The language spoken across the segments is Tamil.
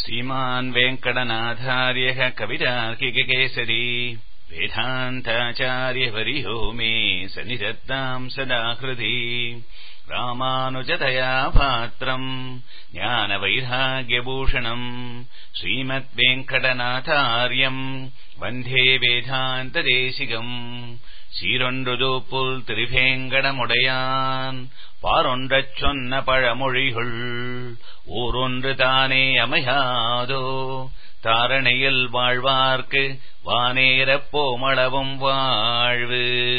श्रीमान् वेङ्कटनाथार्यः कविरार्किककेसरी वेदान्ताचार्यवर्यो मे सनिधत्ताम् सदा हृदि रामानुजतया पात्रम् ज्ञानवैराग्यभूषणम् श्रीमद्वेङ्कटनाथार्यम् वन्दे வேதாந்ததேசிகம் சீரொன்றுதூப்புல் திருவேங்கடமுடையான் பாரொன்றச் சொன்ன பழமொழிகள் ஊரொன்று தானே அமையாதோ தாரணையில் வாழ்வார்க்கு வானேரப் போமளவும் வாழ்வு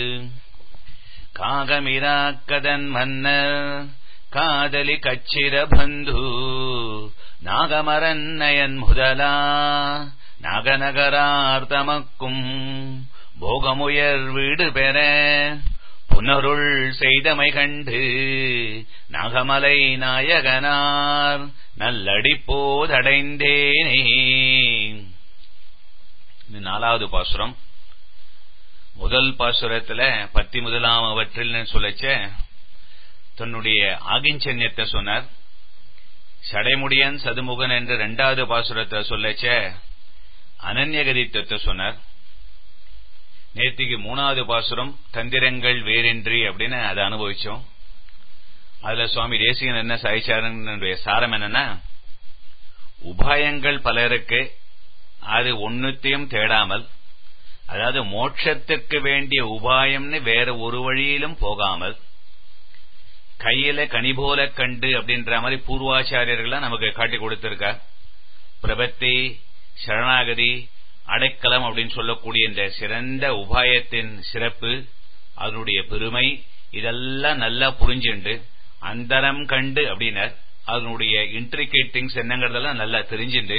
காகமிராக்கதன் மன்னர் காதலி கச்சிர பந்து நாகமரன்னயன் முதலா நகநகரார்த்தமக்கும் போகமுயர் வீடு பெற புனருள் செய்தமை கண்டு நகமலை நாயகனார் நல்லடிப்போதடைந்தேனே இது நாலாவது பாசுரம் முதல் பாசுரத்துல பத்தி முதலாம் அவற்றில் சொல்லச்ச தன்னுடைய ஆகிஞ்சன்யத்தை சொன்னார் சடைமுடியன் சதுமுகன் என்று இரண்டாவது பாசுரத்தை சொல்லச்ச அனன்யகதித்தத்தை சொன்னார் நேற்றுக்கு மூணாவது பாசுரம் தந்திரங்கள் வேறின்றி அப்படின்னு அதை அனுபவிச்சோம் அதுல சுவாமி தேசிகன் என்ன சாய்ச்சாருடைய சாரம் என்னன்னா உபாயங்கள் பலருக்கு அது ஒன்னுத்தையும் தேடாமல் அதாவது மோட்சத்துக்கு வேண்டிய உபாயம்னு வேற ஒரு வழியிலும் போகாமல் கையில கனி போல கண்டு அப்படின்ற மாதிரி பூர்வாச்சாரியர்கள்லாம் நமக்கு காட்டி கொடுத்திருக்கார் பிரபத்தி சரணாகதி அடைக்கலம் அப்படின்னு சொல்லக்கூடிய இந்த சிறந்த உபாயத்தின் சிறப்பு அதனுடைய பெருமை இதெல்லாம் நல்லா புரிஞ்சுண்டு அந்தரம் கண்டு அப்படின்னர் அதனுடைய இன்ட்ரிகேட் திங்ஸ் என்னங்கிறதெல்லாம் நல்லா தெரிஞ்சுண்டு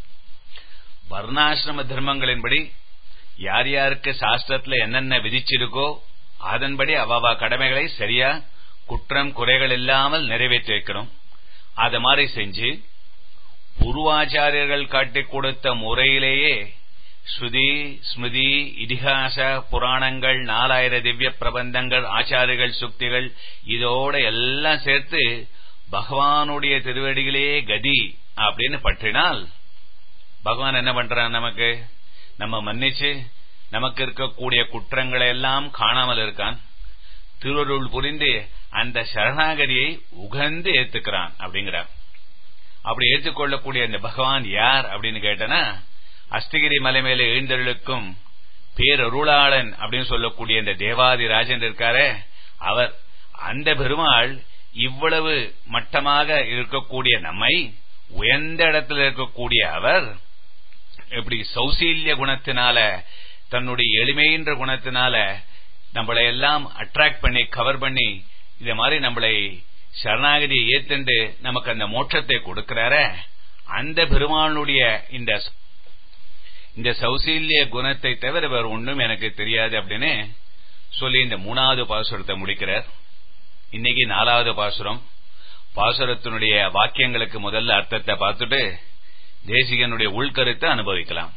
வர்ணாசிரம தர்மங்களின்படி யார் யாருக்கு சாஸ்திரத்துல என்னென்ன விதிச்சிருக்கோ அதன்படி அவாவா கடமைகளை சரியா குற்றம் குறைகள் இல்லாமல் நிறைவேற்றி வைக்கணும் அத மாதிரி செஞ்சு பூர்வாச்சாரியர்கள் காட்டிக் கொடுத்த முறையிலேயே ஸ்ருதி ஸ்மிருதி இதிகாச புராணங்கள் நாலாயிர திவ்ய பிரபந்தங்கள் ஆச்சாரியர்கள் சுக்திகள் இதோட எல்லாம் சேர்த்து பகவானுடைய திருவடிகளே கதி அப்படின்னு பற்றினால் பகவான் என்ன பண்றான் நமக்கு நம்ம மன்னிச்சு நமக்கு இருக்கக்கூடிய குற்றங்களை எல்லாம் காணாமல் இருக்கான் திருவருள் புரிந்து அந்த சரணாகதியை உகந்து ஏத்துக்கிறான் அப்படிங்கிறார் அப்படி ஏற்றுக்கொள்ளக்கூடிய அந்த பகவான் யார் அப்படின்னு கேட்டனா அஸ்தகிரி மலை மேலே எழுந்தருளுக்கும் பேரருளாளன் அப்படின்னு சொல்லக்கூடிய இந்த தேவாதிராஜன் இருக்காரே அவர் அந்த பெருமாள் இவ்வளவு மட்டமாக இருக்கக்கூடிய நம்மை உயர்ந்த இடத்துல இருக்கக்கூடிய அவர் எப்படி சௌசீல்ய குணத்தினால தன்னுடைய எளிமைன்ற குணத்தினால நம்மளை எல்லாம் அட்ராக்ட் பண்ணி கவர் பண்ணி இத மாதிரி நம்மளை சரணாகதியை ஏத்துண்டு நமக்கு அந்த மோட்சத்தை கொடுக்கிறார அந்த பெருமானுடைய இந்த இந்த சௌசீல்ய குணத்தை தவிர வேற ஒன்றும் எனக்கு தெரியாது அப்படின்னு சொல்லி இந்த மூணாவது பாசுரத்தை முடிக்கிறார் இன்னைக்கு நாலாவது பாசுரம் பாசுரத்தினுடைய வாக்கியங்களுக்கு முதல்ல அர்த்தத்தை பார்த்துட்டு தேசிகனுடைய உள்கருத்தை அனுபவிக்கலாம்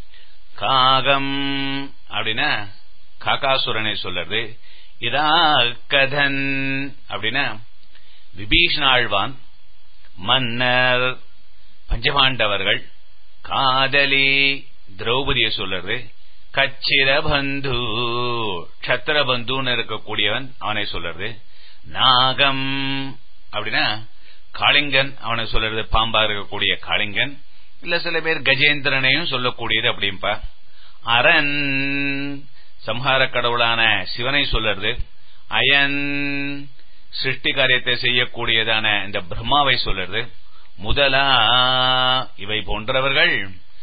காகம் அப்படின்னா காகாசுரனை சொல்றது இதா கதன் அப்படின்னா விபீஷணாழ்வான் மன்னர் பஞ்சபாண்டவர்கள் காதலி திரௌபதிய சொல்றது கச்சிரபந்து கத்திரபந்துன்னு இருக்கக்கூடியவன் அவனை சொல்றது நாகம் அப்படின்னா காளிங்கன் அவனை சொல்றது பாம்பா இருக்கக்கூடிய காளிங்கன் இல்ல சில பேர் கஜேந்திரனையும் சொல்லக்கூடியது அப்படின்பா அரண் சம்ஹார கடவுளான சிவனை சொல்றது அயன் சிருஷ்டி காரியத்தை செய்யக்கூடியதான இந்த பிரம்மாவை சொல்றது முதலா இவை போன்றவர்கள்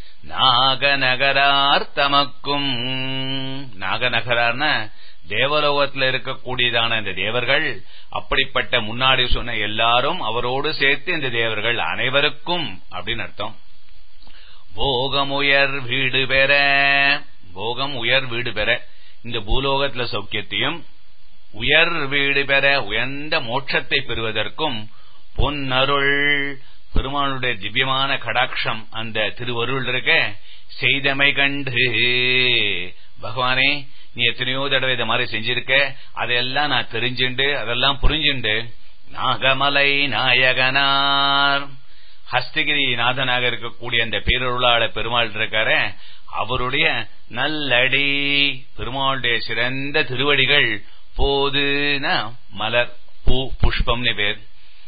நாகநகரார் தமக்கும் நாகநகரார்னா தேவலோகத்தில் இருக்கக்கூடியதான இந்த தேவர்கள் அப்படிப்பட்ட முன்னாடி சொன்ன எல்லாரும் அவரோடு சேர்த்து இந்த தேவர்கள் அனைவருக்கும் அப்படின்னு அர்த்தம் போகம் உயர் வீடு பெற போகம் உயர் வீடு பெற இந்த பூலோகத்துல சௌக்கியத்தையும் உயர் வீடு பெற உயர்ந்த மோட்சத்தை பெறுவதற்கும் பொன்னருள் பெருமானுடைய திவ்யமான கடாட்சம் அந்த திருவருள் இருக்க செய்தமை கண்டு பகவானே நீ எத்தனையோ தடவை இதை மாதிரி செஞ்சிருக்க அதையெல்லாம் நான் தெரிஞ்சுண்டு அதெல்லாம் புரிஞ்சுண்டு நாகமலை நாயகனார் ஹஸ்தகிரி நாதனாக இருக்கக்கூடிய அந்த பேரருளாள பெருமாள் இருக்கார அவருடைய நல்லடி பெருமாளுடைய சிறந்த திருவடிகள் போதுன மலர் பூ புஷ்பம்னு பேர்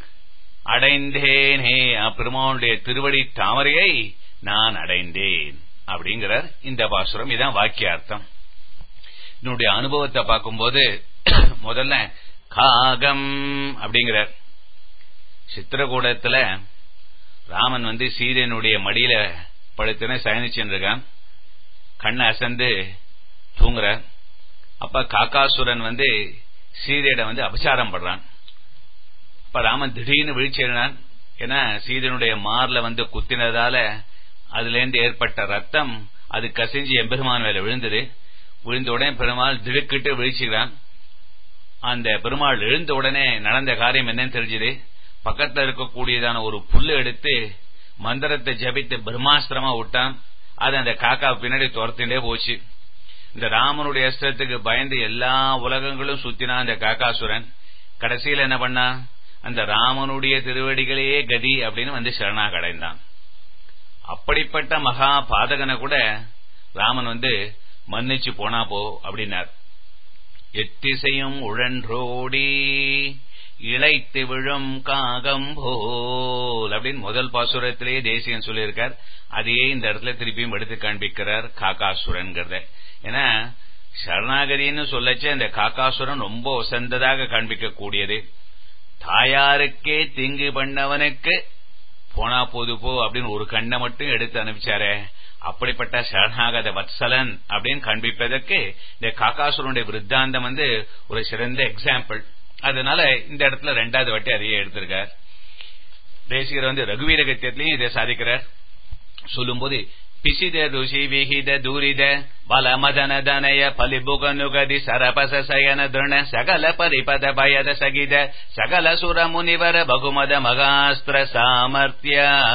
அடைந்தேனே பெருமாளுடைய திருவடி தாமரையை நான் அடைந்தேன் அப்படிங்கிறார் இந்த பாசுரம் இதான் வாக்கியார்த்தம் என்னுடைய அனுபவத்தை பார்க்கும்போது முதல்ல காகம் அப்படிங்கிறார் சித்திரகூடத்துல ராமன் வந்து சீதையனுடைய மடியில படுத்துன சயனிச்சுன்னு இருக்கான் கண்ணை அசந்து தூங்குற அப்ப காக்காசுரன் வந்து சீதையிடம் வந்து அபச்சாரம் படுறான் அப்ப ராமன் திடீர்னு விழிச்சிருந்தான் ஏன்னா சீதனுடைய மார்ல வந்து குத்தினதால அதுல இருந்து ஏற்பட்ட ரத்தம் அது கசிஞ்சு எம்பெருமான் மேல விழுந்தது விழுந்த உடனே பெருமாள் திடுக்கிட்டு விழிச்சுக்கிறான் அந்த பெருமாள் எழுந்த உடனே நடந்த காரியம் என்னன்னு தெரிஞ்சது பக்கத்துல இருக்கக்கூடியதான ஒரு புல்லு எடுத்து மந்திரத்தை ஜபித்து பிரம்மாஸ்திரமா விட்டான் அது அந்த காக்கா பின்னாடி துரத்திலே போச்சு இந்த ராமனுடைய அஸ்திரத்துக்கு பயந்து எல்லா உலகங்களும் சுத்தினா அந்த காக்காசுரன் கடைசியில் என்ன பண்ணா அந்த ராமனுடைய திருவடிகளையே கதி அப்படின்னு வந்து சரணாக அடைந்தான் அப்படிப்பட்ட மகா பாதகனை கூட ராமன் வந்து மன்னிச்சு போனா போ அப்படின்னார் எத்திசையும் உழன்றோடி இழைத்து விழும் காகம் போல் அப்படின்னு முதல் பாசுரத்திலேயே தேசியம் சொல்லியிருக்கார் அதையே இந்த இடத்துல திருப்பியும் எடுத்து காண்பிக்கிறார் காக்காசுரன்கிறத ஏன்னா சரணாகதின்னு சொல்லச்சு அந்த காக்காசுரன் ரொம்ப உசந்ததாக காண்பிக்க கூடியது தாயாருக்கே தீங்கு பண்ணவனுக்கு போனா போது போ அப்படின்னு ஒரு கண்ணை மட்டும் எடுத்து அனுப்பிச்சாரே அப்படிப்பட்ட சரணாகத வத்சலன் அப்படின்னு காண்பிப்பதற்கு இந்த காக்காசுரனுடைய விருத்தாந்தம் வந்து ஒரு சிறந்த எக்ஸாம்பிள் அதனால இந்த இடத்துல ரெண்டாவது வாட்டி அதையே எடுத்திருக்கார் தேசிகர் வந்து ரகுவீர கத்தியத்திலையும் இதை சாதிக்கிறார் சொல்லும்போது பிசித ருஷி விகித தூரித பலமதன தனய பலிபுகனுகதி சரபச சயன திருண சகல பரிபத பயத சகித சகல சுர முனிவர பகுமத மகாஸ்திர சாமர்த்திய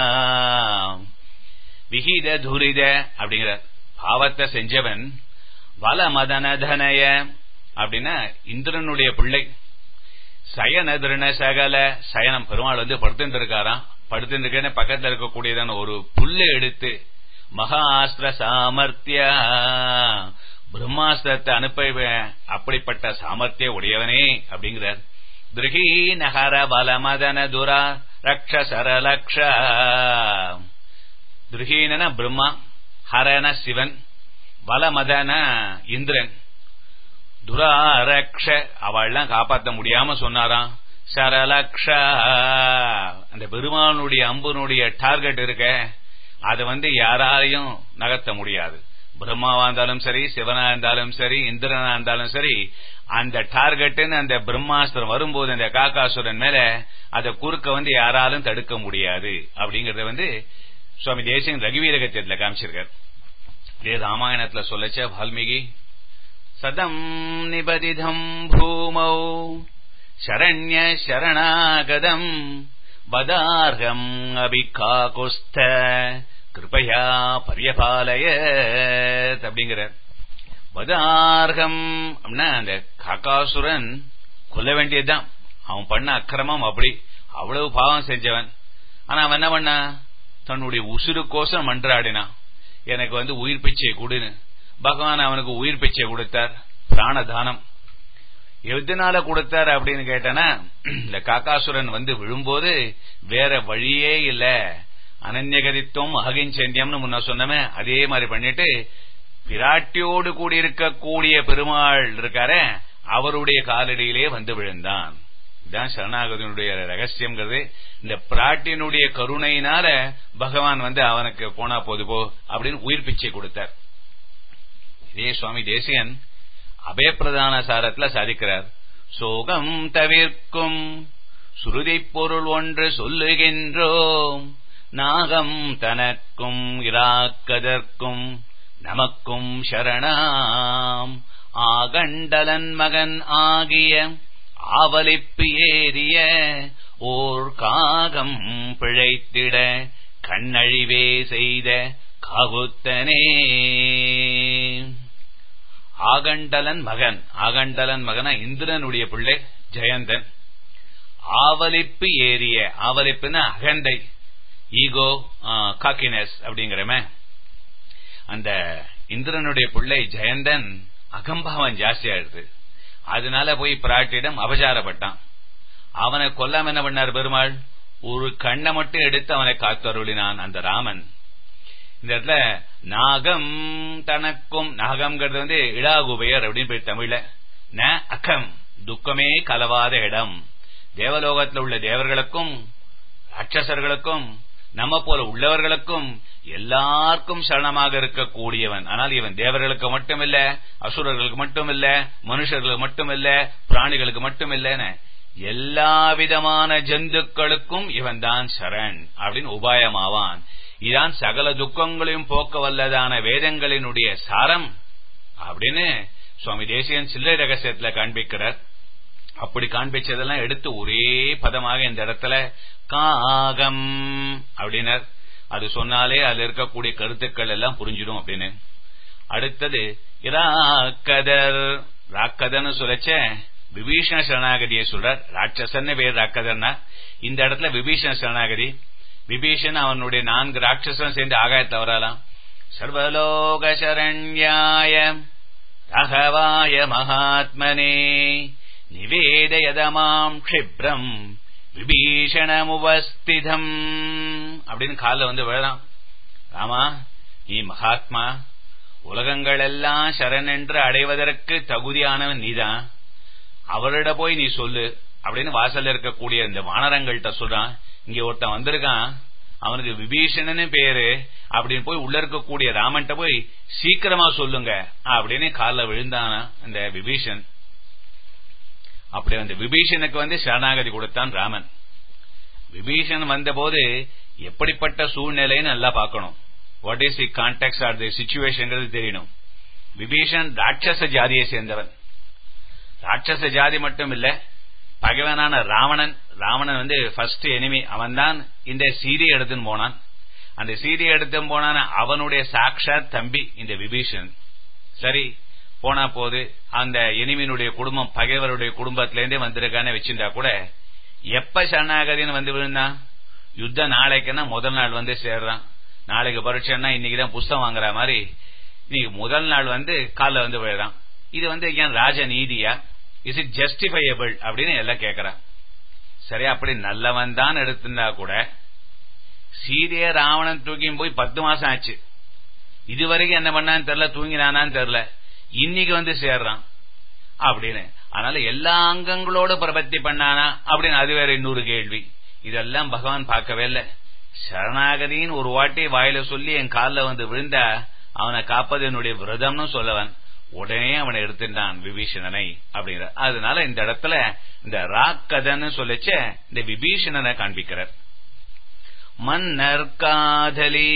விகித துரித அப்படிங்கிற பாவத்தை செஞ்சவன் வலமதன தனய அப்படின்னா இந்திரனுடைய பிள்ளை சயன திருண சகல சயனம் பெருமாள் வந்து படுத்துட்டு இருக்காராம் படுத்துட்டு இருக்கேன்னு பக்கத்துல இருக்கக்கூடியதான ஒரு புல்லு எடுத்து மகாஸ்திர சாமர்த்திய பிரம்மாஸ்திரத்தை அனுப்ப அப்படிப்பட்ட சாமர்த்திய உடையவனே அப்படிங்கிறார் திருகி நகர பலமதன துரா ரக்ஷ சரலக்ஷ திருகீன பிரம்மா ஹரன சிவன் வலமதன இந்திரன் துராரக்ஷ அவள்லாம் காப்பாற்ற முடியாம சொன்னாராம் சரலக்ஷ அந்த பெருமானுடைய அம்புனுடைய டார்கெட் இருக்க அதை வந்து யாராலையும் நகர்த்த முடியாது பிரம்மாவா இருந்தாலும் சரி சிவனா இருந்தாலும் சரி இந்திரனா இருந்தாலும் சரி அந்த டார்கெட்னு அந்த பிரம்மாஸ்திரம் வரும்போது அந்த காக்காசுரன் மேல அதை குறுக்க வந்து யாராலும் தடுக்க முடியாது அப்படிங்கறத வந்து சுவாமி தேசியன் ரகுவீரகத்தியத்துல காமிச்சிருக்கார் இதே ராமாயணத்துல சொல்லச்ச வால்மீகி சதம் நிபதிதம் பூமௌ சரண்ய சரணாகதம் வதார்கம் அபிகாகுஸ்த கிருபையா பரியபாலய அப்படிங்கிறார் வதார்கம் அப்படின்னா அந்த காக்காசுரன் கொல்ல வேண்டியதுதான் அவன் பண்ண அக்கிரமம் அப்படி அவ்வளவு பாவம் செஞ்சவன் ஆனா அவன் என்ன பண்ணா தன்னுடைய உசுருக்கோசம் மன்றாடினான் எனக்கு வந்து உயிர் பிச்சை கொடுன்னு பகவான் அவனுக்கு உயிர் பிச்சை கொடுத்தார் பிராணதானம் எதனால கொடுத்தார் அப்படின்னு கேட்டனா இந்த காக்காசுரன் வந்து விழும்போது வேற வழியே இல்ல அனன்யகதித்துவம் அககிஞ்சன்யம்னு முன்ன சொன்னமே அதே மாதிரி பண்ணிட்டு பிராட்டியோடு கூடி இருக்கக்கூடிய பெருமாள் இருக்கார அவருடைய காலடியிலே வந்து விழுந்தான் இதுதான் சரணாகதியினுடைய ரகசியம்ங்கிறது இந்த பிராட்டினுடைய கருணையினால பகவான் வந்து அவனுக்கு போனா போது போ அப்படின்னு உயிர் பிச்சை கொடுத்தார் இதே சுவாமி தேசியன் அபயப்பிரதான சாரத்துல சாதிக்கிறார் சோகம் தவிர்க்கும் சுருதி பொருள் ஒன்று சொல்லுகின்றோம் நாகம் தனக்கும் இராக்கதற்கும் நமக்கும் சரணாம் ஆகண்டலன் மகன் ஆகிய ஆவலிப்பு ஏறிய ஓர் காகம் பிழைத்திட கண்ணழிவே செய்த காகுத்தனே ஆகண்டலன் மகன் ஆகண்டலன் மகனா இந்திரனுடைய பிள்ளை ஜெயந்தன் ஆவலிப்பு ஏறிய ஆவலிப்புன்னா அகந்தை ஈகோ காக்கினஸ் அப்படிங்கிறமே அந்த இந்திரனுடைய பிள்ளை ஜெயந்தன் அகம்பாவம் ஜாஸ்தியாயிடுது அதனால போய் பிராட்டியிடம் அபசாரப்பட்டான் அவனை கொல்லாம என்ன பண்ணார் பெருமாள் ஒரு கண்ணை மட்டும் எடுத்து அவனை காத்தருளினான் அந்த ராமன் இந்த இடத்துல நாகம் தனக்கும் நாகம்ங்கிறது வந்து இடாகுபெயர் அப்படின்னு போய் தமிழ்ல ந அக்கம் துக்கமே கலவாத இடம் தேவலோகத்தில் உள்ள தேவர்களுக்கும் ராட்சசர்களுக்கும் நம்ம போல உள்ளவர்களுக்கும் எல்லாருக்கும் சரணமாக இருக்கக்கூடியவன் ஆனால் இவன் தேவர்களுக்கு மட்டுமில்ல அசுரர்களுக்கு மட்டுமில்ல மனுஷர்களுக்கு மட்டுமில்ல பிராணிகளுக்கு மட்டுமில்ல எல்லா விதமான ஜந்துக்களுக்கும் இவன் தான் சரண் அப்படின்னு உபாயமாவான் இதான் சகல துக்கங்களையும் போக்க வல்லதான வேதங்களினுடைய சாரம் அப்படின்னு சுவாமி தேசியன் சில்லறை ரகசியத்துல காண்பிக்கிறார் அப்படி காண்பிச்சதெல்லாம் எடுத்து ஒரே பதமாக இந்த இடத்துல காகம் அப்படின்னர் அது சொன்னாலே அதுல இருக்கக்கூடிய கருத்துக்கள் எல்லாம் புரிஞ்சிடும் அப்படின்னு அடுத்தது இராக்கதர் ராக்கதர்னு சொல்லச்ச விபீஷண சரணாகதியை சொல்றார் ராட்சசன்னு பேர் ராக்கதர்னா இந்த இடத்துல விபீஷண சரணாகதி விபீஷன் அவனுடைய நான்கு ராட்சசன் சேர்ந்து ஆகாயத்தில் வரலாம் சர்வலோக சரண்யாய ரகவாய மகாத்மனே நிவேதயதமாம் க்ஷிப்ரம் விபீஷணமுபஸ்திதம் அப்படின்னு காலில் வந்து விழலாம் ராமா நீ மகாத்மா உலகங்கள் எல்லாம் சரண் என்று அடைவதற்கு தகுதியானவன் நீதான் அவரிட போய் நீ சொல்லு அப்படின்னு வாசல்ல இருக்கக்கூடிய இந்த வானரங்கள்கிட்ட சொல்றான் இங்க ஒருத்தன் வந்திருக்கான் அவனுக்கு விபீஷணன்னு பேரு அப்படின்னு போய் உள்ள இருக்கக்கூடிய ராமன்ட்ட போய் சீக்கிரமா சொல்லுங்க அப்படின்னு காலில் விழுந்தானா இந்த விபீஷன் அப்படி அந்த விபீஷனுக்கு வந்து சரணாகதி கொடுத்தான் ராமன் விபீஷன் வந்தபோது எப்படிப்பட்ட சூழ்நிலைன்னு நல்லா பார்க்கணும் what is the context or the situation தெரியணும் விபீஷன் ராட்சச ஜாதியை சேர்ந்தவன் ராட்சச ஜாதி மட்டும் இல்ல பகவனான ராவணன் ராவணன் வந்து ஃபர்ஸ்ட் எனிமி அவன் தான் இந்த சீரி எடுத்துன்னு போனான் அந்த சீரி எடுத்துன்னு போனான அவனுடைய சாட்சாத் தம்பி இந்த விபீஷன் சரி போனா போது அந்த எனிமினுடைய குடும்பம் பகைவருடைய குடும்பத்திலேருந்தே வந்திருக்கான்னு வச்சிருந்தா கூட எப்ப சரணாகதின்னு வந்து விழுந்தான் யுத்தம் நாளைக்குன்னா முதல் நாள் வந்து சேர்றான் நாளைக்கு பரீட்சைன்னா இன்னைக்குதான் புஸ்தகம் வாங்குற மாதிரி இன்னைக்கு முதல் நாள் வந்து காலில் வந்து விழுறான் இது வந்து ஏன் ராஜ நீதியா இஸ் இட் ஜஸ்டிஃபையபிள் அப்படின்னு எல்லாம் கேட்கறான் சரி அப்படி நல்லவன் தான் எடுத்திருந்தா கூட சீரிய ராவணன் தூக்கி போய் பத்து மாசம் ஆச்சு இதுவரைக்கும் என்ன பண்ணான்னு தெரியல தூங்கினானான்னு தெரியல இன்னைக்கு வந்து சேர்றான் அப்படின்னு அதனால எல்லா அங்கங்களோட பிரபத்தி பண்ணானா அப்படின்னு அது வேற இன்னொரு கேள்வி இதெல்லாம் பகவான் பார்க்கவே இல்லை சரணாகதின்னு ஒரு வாட்டி வாயில சொல்லி என் காலில் வந்து விழுந்தா அவனை காப்பது என்னுடைய விரதம்னு சொல்லவன் உடனே அவனை எடுத்துட்டான் விபீஷணனை அப்படிங்கிற அதனால இந்த இடத்துல இந்த ராக்கதன்னு சொல்லிச்ச இந்த விபீஷணனை காண்பிக்கிறார் மன்னர் காதலி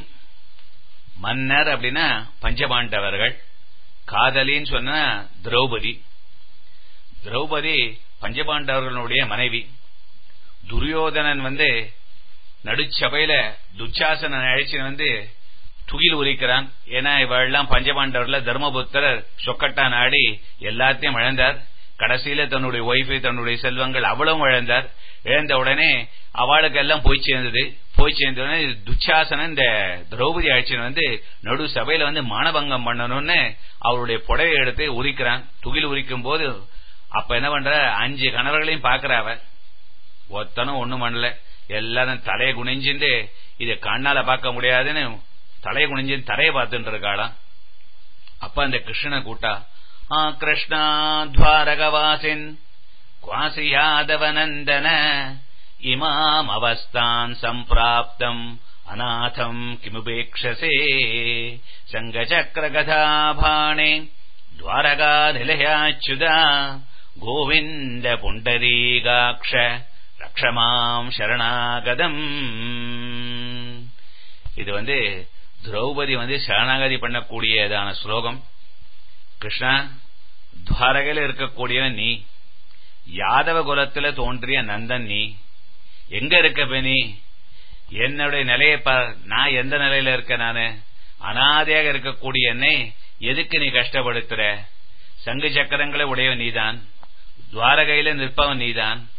மன்னர் அப்படின்னா பஞ்சபாண்டவர்கள் காதலின்னு சொன்ன திரௌபதி திரௌபதி பஞ்சபாண்டவர்களுடைய மனைவி துரியோதனன் வந்து நடுச்சபையில துச்சாசனன் அழைச்சி வந்து துகில் உரிக்கிறான் ஏன்னா இவெல்லாம் பஞ்சபாண்டவர்ல தர்மபுத்திரர் சொக்கட்டா நாடி எல்லாத்தையும் இழந்தார் கடைசியில தன்னுடைய ஒய்ஃபு தன்னுடைய செல்வங்கள் அவ்வளவும் இழந்தார் இழந்த உடனே அவளுக்கு எல்லாம் போய் சேர்ந்தது போய் சேர்ந்த உடனே துச்சாசனன் இந்த திரௌபதி ஆட்சியன் வந்து நடு சபையில வந்து மானபங்கம் பண்ணணும்னு அவருடைய புடவை எடுத்து உரிக்கிறான் துகில் உரிக்கும் போது அப்ப என்ன பண்ற அஞ்சு கணவர்களையும் பாக்குற அவ ஒத்தனும் ஒண்ணும் பண்ணல எல்லாரும் தலையை குனிஞ்சிருந்து இதை கண்ணால பார்க்க முடியாதுன்னு தலையை குனிஞ்சு தரையை பார்த்துட்டு இருக்காளாம் அப்ப அந்த கிருஷ்ணனை கூட்டா ஆ கிருஷ்ணா துவாரகவாசின் குவாசி யாதவநந்தன இமாம் அவஸ்தான் சம்பிராப்தம் அநாதம் கிமுபேக்ஷசே சங்கச்சக்கரகதாபாணே துவாரகா நிலையாச்சுதா கோவிந்த புண்டரீகாட்ச ரக்ஷமாம் சரணாகதம் இது வந்து திரௌபதி வந்து சரணாகதி பண்ணக்கூடியதான ஸ்லோகம் கிருஷ்ணா துவாரகையில் இருக்கக்கூடியவன் நீ யாதவ குலத்துல தோன்றிய நந்தன் நீ எங்க இருக்க நீ என்னுடைய நிலையை நான் எந்த நிலையில இருக்க நானு அனாதையாக இருக்கக்கூடிய என்னை எதுக்கு நீ கஷ்டப்படுத்துற சங்கு சக்கரங்களை உடையவன் நீதான் துவாரகையில நிற்பவன் நீதான்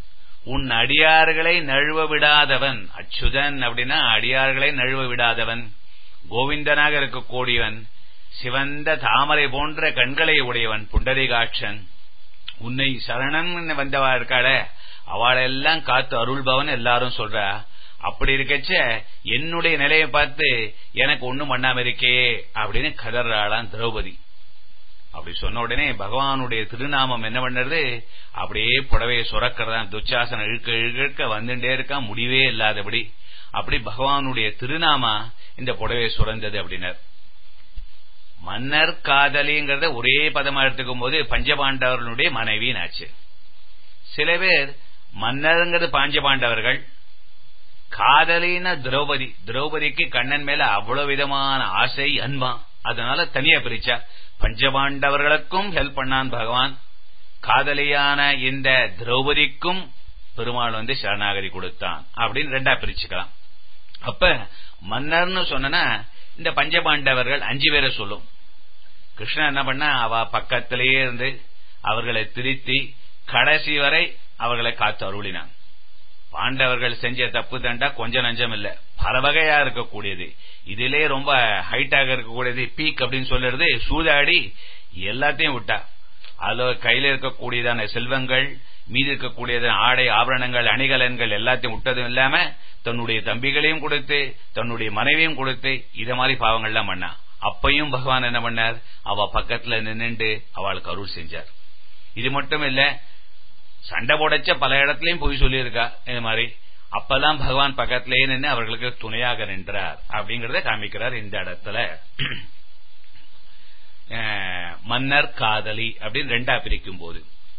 உன் அடியார்களை நழுவ விடாதவன் அச்சுதன் அப்படின்னா அடியார்களை நழுவ விடாதவன் கோவிந்தனாக இருக்கக்கூடியவன் சிவந்த தாமரை போன்ற கண்களை உடையவன் புண்டரிகாட்சன் உன்னை சரணன் வந்தவா இருக்காள அவளெல்லாம் காத்து அருள்பவன் எல்லாரும் சொல்றா அப்படி இருக்கச்ச என்னுடைய நிலையை பார்த்து எனக்கு ஒண்ணும் பண்ணாம இருக்கே அப்படின்னு கதறாளாம் திரௌபதி அப்படி சொன்ன உடனே பகவானுடைய திருநாமம் என்ன பண்ணுறது அப்படியே புடவையை சுரக்கிறதான் துச்சாசனம் இழுக்க இழுக்க வந்துட்டே இருக்கான் முடிவே இல்லாதபடி அப்படி பகவானுடைய திருநாமா இந்த புடவையை சுரந்தது அப்படின்னார் மன்னர் காதலிங்கிறத ஒரே பதமா எடுத்துக்கும் போது பஞ்சபாண்டவர்களுடைய மனைவின்னு ஆச்சு சில பேர் மன்னருங்கிறது பாஞ்சபாண்டவர்கள் காதலின திரௌபதி திரௌபதிக்கு கண்ணன் மேல அவ்வளவு விதமான ஆசை அன்பா அதனால தனியா பிரிச்சா பஞ்சபாண்டவர்களுக்கும் ஹெல்ப் பண்ணான் பகவான் காதலியான இந்த திரௌபதிக்கும் பெருமாள் வந்து சரணாகதி கொடுத்தான் அப்படின்னு ரெண்டா பிரிச்சுக்கலாம் அப்ப மன்னர்னு சொன்னா இந்த பஞ்சபாண்டவர்கள் அஞ்சு பேரை சொல்லும் கிருஷ்ணன் என்ன பண்ண அவ பக்கத்திலேயே இருந்து அவர்களை திருத்தி கடைசி வரை அவர்களை காத்து அருளினான் பாண்டவர்கள் செஞ்ச தப்பு தண்டா கொஞ்சம் நஞ்சம் இல்ல பல வகையா இருக்கக்கூடியது இதிலே ரொம்ப ஹைட்டாக இருக்கக்கூடியது பீக் அப்படின்னு சொல்றது சூதாடி எல்லாத்தையும் விட்டா அதுல கையில இருக்கக்கூடியதான செல்வங்கள் மீதி இருக்கக்கூடியதான ஆடை ஆபரணங்கள் அணிகலன்கள் எல்லாத்தையும் விட்டதும் இல்லாம தன்னுடைய தம்பிகளையும் கொடுத்து தன்னுடைய மனைவியும் கொடுத்து இத மாதிரி பாவங்கள்லாம் பண்ணா அப்பையும் பகவான் என்ன பண்ணார் அவ பக்கத்துல நின்னுண்டு அவளுக்கு அருள் செஞ்சார் இது மட்டும் இல்ல சண்டை போடச்ச பல இடத்துலயும் போய் சொல்லியிருக்கா இது மாதிரி அப்பெல்லாம் பகவான் பக்கத்திலேயே நின்று அவர்களுக்கு துணையாக நின்றார் அப்படிங்கறத காமிக்கிறார் இந்த இடத்துல மன்னர் காதலி அப்படின்னு ரெண்டா பிரிக்கும் போது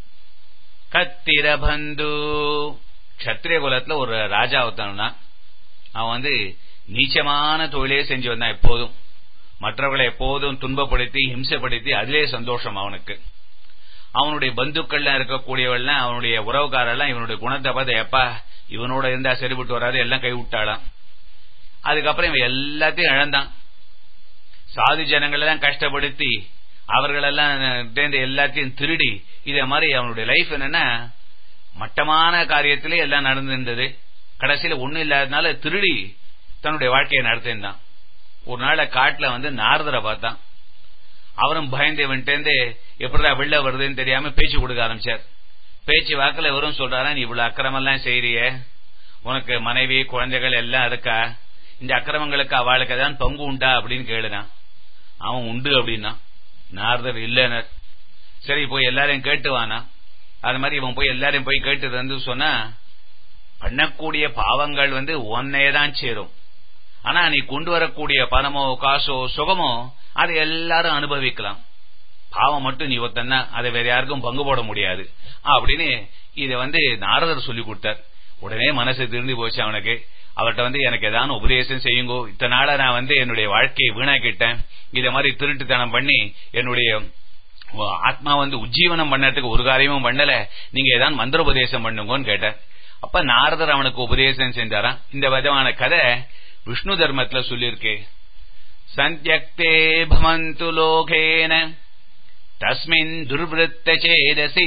கத்திர பந்து கத்திரிய குலத்துல ஒரு ராஜா ஒருத்தனா அவன் வந்து நீச்சமான தொழிலே செஞ்சு வந்தான் எப்போதும் மற்றவர்களை எப்போதும் துன்பப்படுத்தி ஹிம்சப்படுத்தி அதிலே சந்தோஷம் அவனுக்கு அவனுடைய பந்துக்கள்லாம் இருக்கக்கூடியவள்லாம் அவனுடைய உறவுக்காரெல்லாம் இவனுடைய குணத்தை பார்த்து எப்பா இவனோட இருந்தா சரிபட்டு வராது எல்லாம் கை விட்டாளாம் அதுக்கப்புறம் இவன் எல்லாத்தையும் இழந்தான் சாது ஜனங்களெல்லாம் கஷ்டப்படுத்தி அவர்களெல்லாம் எல்லாத்தையும் திருடி இதே மாதிரி அவனுடைய லைஃப் என்னன்னா மட்டமான காரியத்திலே எல்லாம் நடந்திருந்தது கடைசியில ஒண்ணும் இல்லாதனால திருடி தன்னுடைய வாழ்க்கையை நடத்திருந்தான் ஒரு நாள காட்டுல வந்து நாரதரை பார்த்தான் அவரும் பயந்து வந்துட்டேந்து எப்படிடா வெள்ள வருதுன்னு தெரியாம பேச்சு கொடுக்க ஆரம்பிச்சார் பேச்சு வாக்குல வெறும் சொல்றாரா நீ இவ்வளவு அக்கிரமெல்லாம் செய்யறிய உனக்கு மனைவி குழந்தைகள் எல்லாம் இருக்கா இந்த அக்கிரமங்களுக்கு அவளுக்கு ஏதாவது பங்கு உண்டா அப்படின்னு கேளுனான் அவன் உண்டு அப்படின்னா நாரதர் இல்லைனர் சரி போய் எல்லாரையும் கேட்டுவானா அது மாதிரி இவன் போய் எல்லாரையும் போய் கேட்டு வந்து சொன்னா பண்ணக்கூடிய பாவங்கள் வந்து ஒன்னையதான் சேரும் ஆனா நீ கொண்டு வரக்கூடிய பணமோ காசோ சுகமோ அதை எல்லாரும் அனுபவிக்கலாம் பாவம் மட்டும் நீ ஒத்தன்னா அதை வேற யாருக்கும் பங்கு போட முடியாது அப்படின்னு இத வந்து நாரதர் சொல்லி கொடுத்தார் உடனே மனசு திரும்பி போச்சு அவனுக்கு அவர்கிட்ட வந்து எனக்கு ஏதாவது உபதேசம் செய்யுங்கோ இத்தனை நாள நான் வந்து என்னுடைய வாழ்க்கையை வீணாக்கிட்டேன் இத மாதிரி திருட்டுத்தனம் பண்ணி என்னுடைய ஆத்மா வந்து உஜ்ஜீவனம் பண்ணறதுக்கு ஒரு காரியமும் பண்ணல நீங்க ஏதாவது மந்திர உபதேசம் பண்ணுங்கன்னு கேட்டார் அப்ப நாரதர் அவனுக்கு உபதேசம் செஞ்சாராம் இந்த விதமான கதை விஷ்ணு தர்மத்துல சொல்லியிருக்கு சந்தியக்தே பமந்து லோகேன தஸ்மின் துர்வத்த சேதசி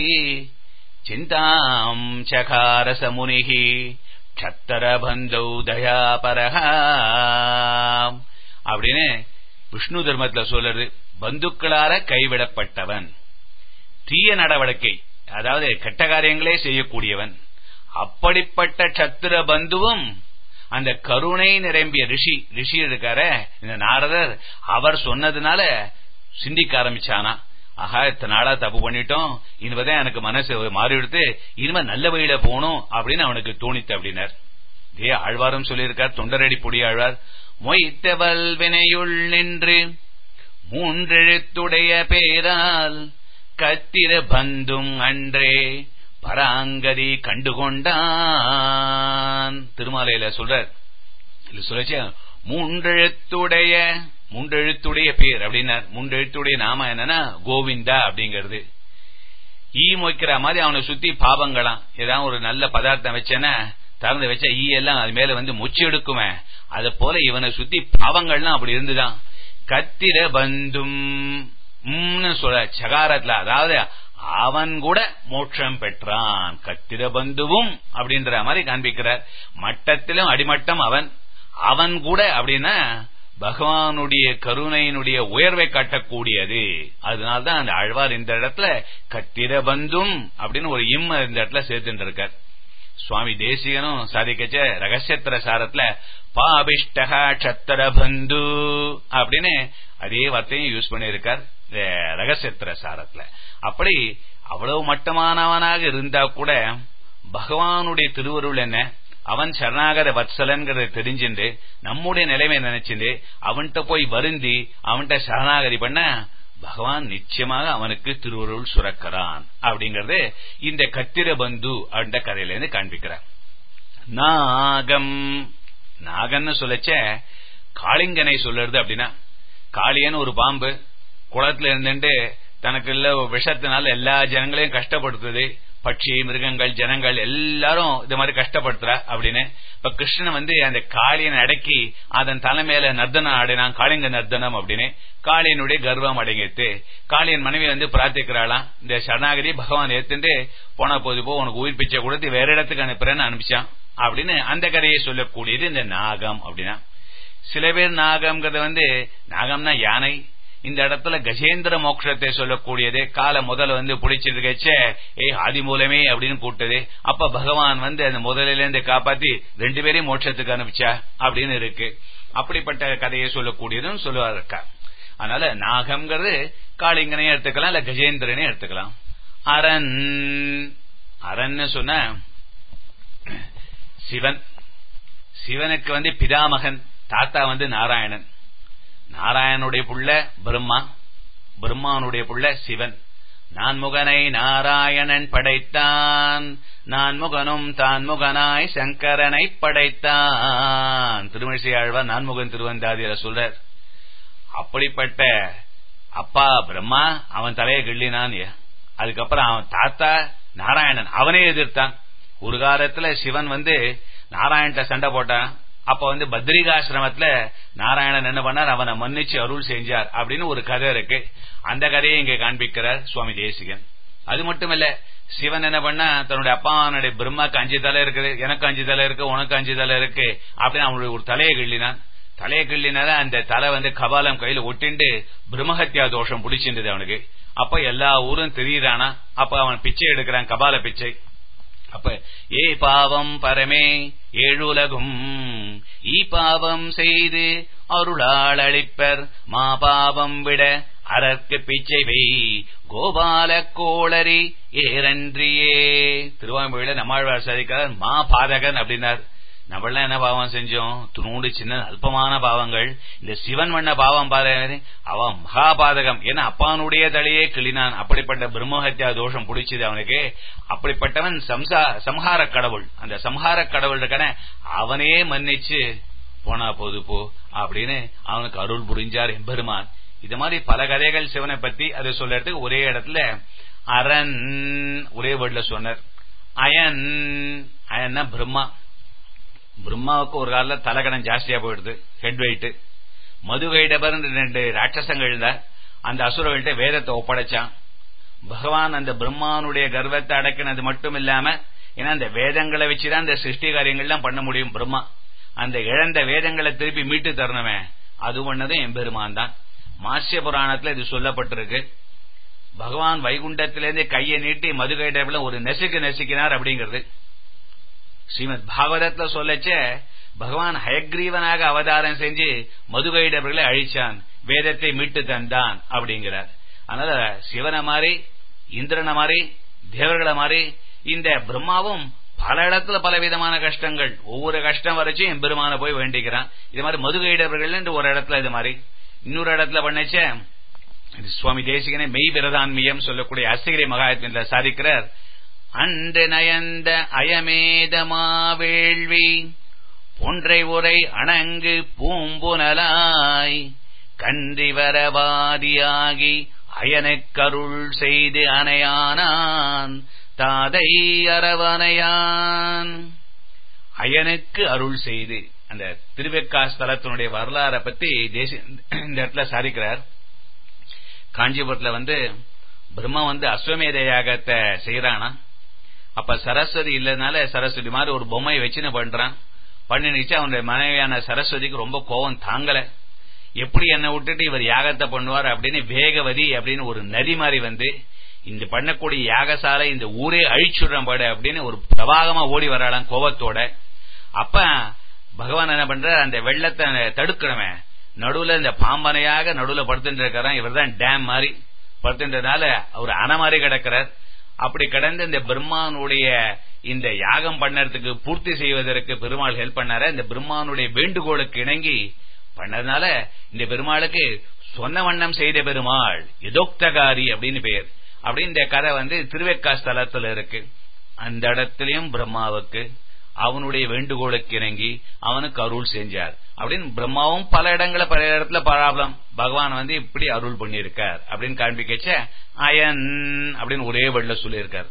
சிந்தாம் சகாரச முனிகி சத்தரபந்தௌ தயாபரஹ அப்படின்னு விஷ்ணு தர்மத்துல சொல்றது பந்துக்களால கைவிடப்பட்டவன் தீய நடவடிக்கை அதாவது கெட்ட காரியங்களே செய்யக்கூடியவன் அப்படிப்பட்ட சத்திர பந்துவும் அந்த கருணை நிரம்பிய ரிஷி ரிஷி இருக்கார இந்த நாரதர் அவர் சொன்னதுனால சிந்திக்க ஆரம்பிச்சானா ஆஹா இத்தனை நாளா தப்பு பண்ணிட்டோம் இனிமேதான் எனக்கு மனசு மாறிவிடுத்து இனிமே நல்ல வழியில போகணும் அப்படின்னு அவனுக்கு தோணித்து அப்படின்னார் இதே ஆழ்வாரும் சொல்லியிருக்கார் தொண்டரடி பொடி ஆழ்வார் மொய்த்தவல் வினையுள் நின்று மூன்றெழுத்துடைய பேரால் கத்திர பந்தும் அன்றே பராங்கதி கண்டுகொண்டான் திருமாலையில சொல்றார் இல்ல சொல்லச்ச மூன்றெழுத்துடைய மூன்றெழுத்துடைய பேர் அப்படின்னார் மூன்றெழுத்துடைய நாம என்னன்னா கோவிந்தா அப்படிங்கிறது ஈ மொய்க்கிற மாதிரி அவனை சுத்தி பாவங்களாம் ஏதாவது ஒரு நல்ல பதார்த்தம் வச்சேன்னா திறந்து வச்சா ஈ எல்லாம் அது மேல வந்து முச்சு எடுக்குமே அது போல இவனை சுத்தி பாவங்கள்லாம் அப்படி இருந்துதான் கத்திர பந்தும் சொல்ற சகாரத்துல அதாவது அவன் கூட மோட்சம் பெற்றான் கத்திர பந்துவும் அப்படின்ற மாதிரி காண்பிக்கிறார் மட்டத்திலும் அடிமட்டம் அவன் அவன் கூட அப்படின்னா பகவானுடைய கருணையினுடைய உயர்வை காட்டக்கூடியது அதனால்தான் அந்த ஆழ்வார் இந்த இடத்துல கத்திர பந்தும் அப்படின்னு ஒரு இம்ம இந்த இடத்துல சேர்த்துட்டு இருக்கார் சுவாமி தேசிகனும் சாதிக்கச்ச ரகசியத்திர சாரத்துல பாபிஷ்டக சத்திர பந்து அப்படின்னு அதே வார்த்தையும் யூஸ் பண்ணியிருக்கார் ரகசியத்திர சாரத்துல அப்படி அவ்வளவு மட்டமானவனாக இருந்தா கூட பகவானுடைய திருவருள் என்ன அவன் சரணாகத வத்சலன்கிறத தெரிஞ்சுண்டு நம்முடைய நிலைமை நினைச்சுண்டு அவன்கிட்ட போய் வருந்தி அவன்கிட்ட சரணாகதி பண்ண பகவான் நிச்சயமாக அவனுக்கு திருவருள் சுரக்கிறான் அப்படிங்கறது இந்த கத்திர பந்து அப்படின்ற கதையில இருந்து காண்பிக்கிறார் நாகம் நாகன்னு சொல்லச்ச காளிங்கனை சொல்லுறது அப்படின்னா காளியன்னு ஒரு பாம்பு குளத்துல இருந்துட்டு தனக்கு இல்ல விஷத்தினால எல்லா ஜனங்களையும் கஷ்டப்படுத்துது பட்சி மிருகங்கள் ஜனங்கள் எல்லாரும் இது மாதிரி கஷ்டப்படுத்துறா அப்படின்னு இப்ப கிருஷ்ணன் வந்து அந்த காளியனை அடக்கி அதன் தலைமையில நர்தனம் ஆடினான் காளிங்க நர்தனம் அப்படின்னு காளியனுடைய கர்வம் அடங்கிட்டு காளியன் மனைவி வந்து பிரார்த்திக்கிறாளாம் இந்த சரணாகதி பகவான் ஏத்துட்டு போன போது போ உனக்கு உயிர் பிச்சை கொடுத்து வேற இடத்துக்கு அனுப்புறேன்னு அனுப்பிச்சான் அப்படின்னு அந்த கதையை சொல்லக்கூடியது இந்த நாகம் அப்படின்னா சில பேர் நாகம்ங்கிறது வந்து நாகம்னா யானை இந்த இடத்துல கஜேந்திர மோட்சத்தை சொல்லக்கூடியது கால முதல்ல வந்து பிடிச்சிருக்கச்ச ஏ ஆதி மூலமே அப்படின்னு கூட்டது அப்ப பகவான் வந்து அந்த முதலில இருந்து காப்பாத்தி ரெண்டு பேரையும் மோட்சத்துக்கு அனுப்பிச்சா அப்படின்னு இருக்கு அப்படிப்பட்ட கதையை சொல்லக்கூடியதும் சொல்லுவார் இருக்கா அதனால நாகம்ங்கிறது காளிங்கனையும் எடுத்துக்கலாம் இல்ல கஜேந்திரனையும் எடுத்துக்கலாம் அரண் அரண்னு சொன்ன சிவன் சிவனுக்கு வந்து பிதாமகன் தாத்தா வந்து நாராயணன் நாராயணனுடைய புள்ள பிரம்மா பிரம்மானுடைய புள்ள சிவன் நான்முகனை நாராயணன் படைத்தான் நான்முகனும் தான் முகனாய் சங்கரனை படைத்தான் திருமிழிசை ஆழ்வார் நான்முகன் திருவந்தாதியில சொல்றார் அப்படிப்பட்ட அப்பா பிரம்மா அவன் தலையை கிள்ளினான் அதுக்கப்புறம் அவன் தாத்தா நாராயணன் அவனே எதிர்த்தான் ஒரு காலத்துல சிவன் வந்து நாராயண சண்டை போட்டான் அப்ப வந்து பத்ரிகாசிரமத்துல நாராயணன் என்ன பண்ணார் அவனை மன்னிச்சு அருள் செஞ்சார் அப்படின்னு ஒரு கதை இருக்கு அந்த கதையை இங்க காண்பிக்கிறார் சுவாமி தேசிகன் அது மட்டும் இல்ல சிவன் என்ன பண்ணா தன்னுடைய அப்பாவனுடைய பிரம்மாக்கு அஞ்சு தலை இருக்குது எனக்கு அஞ்சு தலை இருக்கு உனக்கு அஞ்சு தலை இருக்கு அப்படின்னு அவனுடைய ஒரு தலையை கிள்ளினான் தலையை கிள்ளினால அந்த தலை வந்து கபாலம் கையில ஒட்டிண்டு பிரம்மஹத்யா தோஷம் பிடிச்சிருந்தது அவனுக்கு அப்ப எல்லா ஊரும் தெரியுறானா அப்ப அவன் பிச்சை எடுக்கிறான் கபால பிச்சை அப்ப ஏ பாவம் பரமே ஏழுலகும் ஈ பாவம் செய்து அருளாள் அளிப்பர் மா பாவம் விட அரற்கு பிச்சை வை கோபால கோளரி ஏரன்றியே திருவாம்புழியில நம்மாழ்வார் சாதிக்கிறார் மா பாதகன் அப்படின்னார் நம்மளாம் என்ன பாவம் செஞ்சோம் துணூண்டு சின்ன அல்பமான பாவங்கள் இந்த சிவன் பண்ண பாவம் பாரு அவன் மகாபாதகம் ஏன்னா அப்பானுடைய தலையே கிளினான் அப்படிப்பட்ட பிரம்மஹத்யா தோஷம் பிடிச்சது அவனுக்கு அப்படிப்பட்டவன் சம்சா சம்ஹார கடவுள் அந்த சம்ஹார கடவுள் இருக்கான அவனே மன்னிச்சு போனா போது போ அப்படின்னு அவனுக்கு அருள் புரிஞ்சார் எம்பெருமான் இது மாதிரி பல கதைகள் சிவனை பத்தி அதை சொல்றதுக்கு ஒரே இடத்துல அரண் ஒரே வேர்ட்ல சொன்னார் அயன் அயன்னா பிரம்மா பிரம்மாவுக்கு ஒரு காலத்துல தலைக்கணம் ஜாஸ்தியா போயிடுது ஹெட் வெயிட் மதுகைடபர் ரெண்டு ராட்சசங்கள்ல அந்த அசுரர்கள்ட்ட வேதத்தை ஒப்படைச்சான் பகவான் அந்த பிரம்மானுடைய கர்வத்தை அடக்கினது மட்டும் இல்லாம ஏன்னா அந்த வேதங்களை வச்சுதான் அந்த சிருஷ்டி காரியங்கள்லாம் பண்ண முடியும் பிரம்மா அந்த இழந்த வேதங்களை திருப்பி மீட்டு தரணுமே அது பண்ணதும் எம்பெருமான் தான் மாசிய புராணத்துல இது சொல்லப்பட்டிருக்கு பகவான் வைகுண்டத்திலிருந்து கையை நீட்டி மதுகைடபில் ஒரு நெசுக்கு நெசுக்கினார் அப்படிங்கிறது ஸ்ரீமத் பாகவதத்துல சொல்லச்ச பகவான் ஹயக்ரீவனாக அவதாரம் செஞ்சு மதுகைடவர்களை அழிச்சான் வேதத்தை மீட்டு தந்தான் அப்படிங்கிறார் அதனால சிவனை மாதிரி இந்திரனை மாதிரி தேவர்களை மாதிரி இந்த பிரம்மாவும் பல இடத்துல பல விதமான கஷ்டங்கள் ஒவ்வொரு கஷ்டம் வரைச்சும் என் பெருமான போய் வேண்டிக்கிறான் இது மாதிரி மதுகைடவர்கள் ஒரு இடத்துல இது மாதிரி இன்னொரு இடத்துல பண்ணச்ச சுவாமி தேசிகனே மெய் பிரதான்மியம் சொல்லக்கூடிய அசகிரி மகாத்மியத்துல சாதிக்கிறார் அன்று நயந்த அயமேதமா வேள்வி ஒன்றை உரை அணங்கு பூம்புனலாய் கன்றி வரவாதியாகி அயனுக்கருள் செய்து அணையானான் தாதை அரவணையான் அயனுக்கு அருள் செய்து அந்த திருவெக்கா ஸ்தலத்தினுடைய வரலாறை பத்தி தேசிய இந்த இடத்துல சாதிக்கிறார் காஞ்சிபுரத்துல வந்து பிரம்மா வந்து அஸ்வமேத யாகத்தை செய்யறானா அப்ப சரஸ்வதி இல்லதுனால சரஸ்வதி மாதிரி ஒரு பொம்மையை வச்சுன்னு பண்றான் பண்ணிடுச்சு அவனுடைய மனைவியான சரஸ்வதிக்கு ரொம்ப கோபம் தாங்கல எப்படி என்னை விட்டுட்டு இவர் யாகத்தை பண்ணுவார் அப்படின்னு வேகவதி அப்படின்னு ஒரு நதி மாதிரி வந்து இந்த பண்ணக்கூடிய யாகசாலை இந்த ஊரே அழிச்சுடுறேன் பாடு அப்படின்னு ஒரு பிரவாகமா ஓடி வராளாம் கோபத்தோட அப்ப பகவான் என்ன பண்ற அந்த வெள்ளத்தை தடுக்கிறவன் நடுவுல இந்த பாம்பனையாக நடுவுல படுத்துட்டு இருக்கிறான் இவர் தான் டேம் மாதிரி படுத்துன்றதுனால அவர் அணை மாதிரி கிடக்கிறார் அப்படி கடந்து இந்த பிரம்மானுடைய இந்த யாகம் பண்ணறதுக்கு பூர்த்தி செய்வதற்கு பெருமாள் ஹெல்ப் பண்ணார இந்த பிரம்மானுடைய வேண்டுகோளுக்கு இணங்கி பண்ணதுனால இந்த பெருமாளுக்கு சொன்ன வண்ணம் செய்த பெருமாள் எதோக்தகாரி அப்படின்னு பெயர் அப்படி இந்த கதை வந்து திருவேக்கா ஸ்தலத்துல இருக்கு அந்த இடத்துலயும் பிரம்மாவுக்கு அவனுடைய வேண்டுகோளுக்கு இணங்கி அவனுக்கு அருள் செஞ்சார் அப்படின்னு பிரம்மாவும் பல இடங்கள பல இடத்துல பராபலம் பகவான் வந்து இப்படி அருள் பண்ணியிருக்கார் அப்படின்னு காண்பிக்கச்ச அயன் அப்படின்னு ஒரே வழில சொல்லியிருக்கார்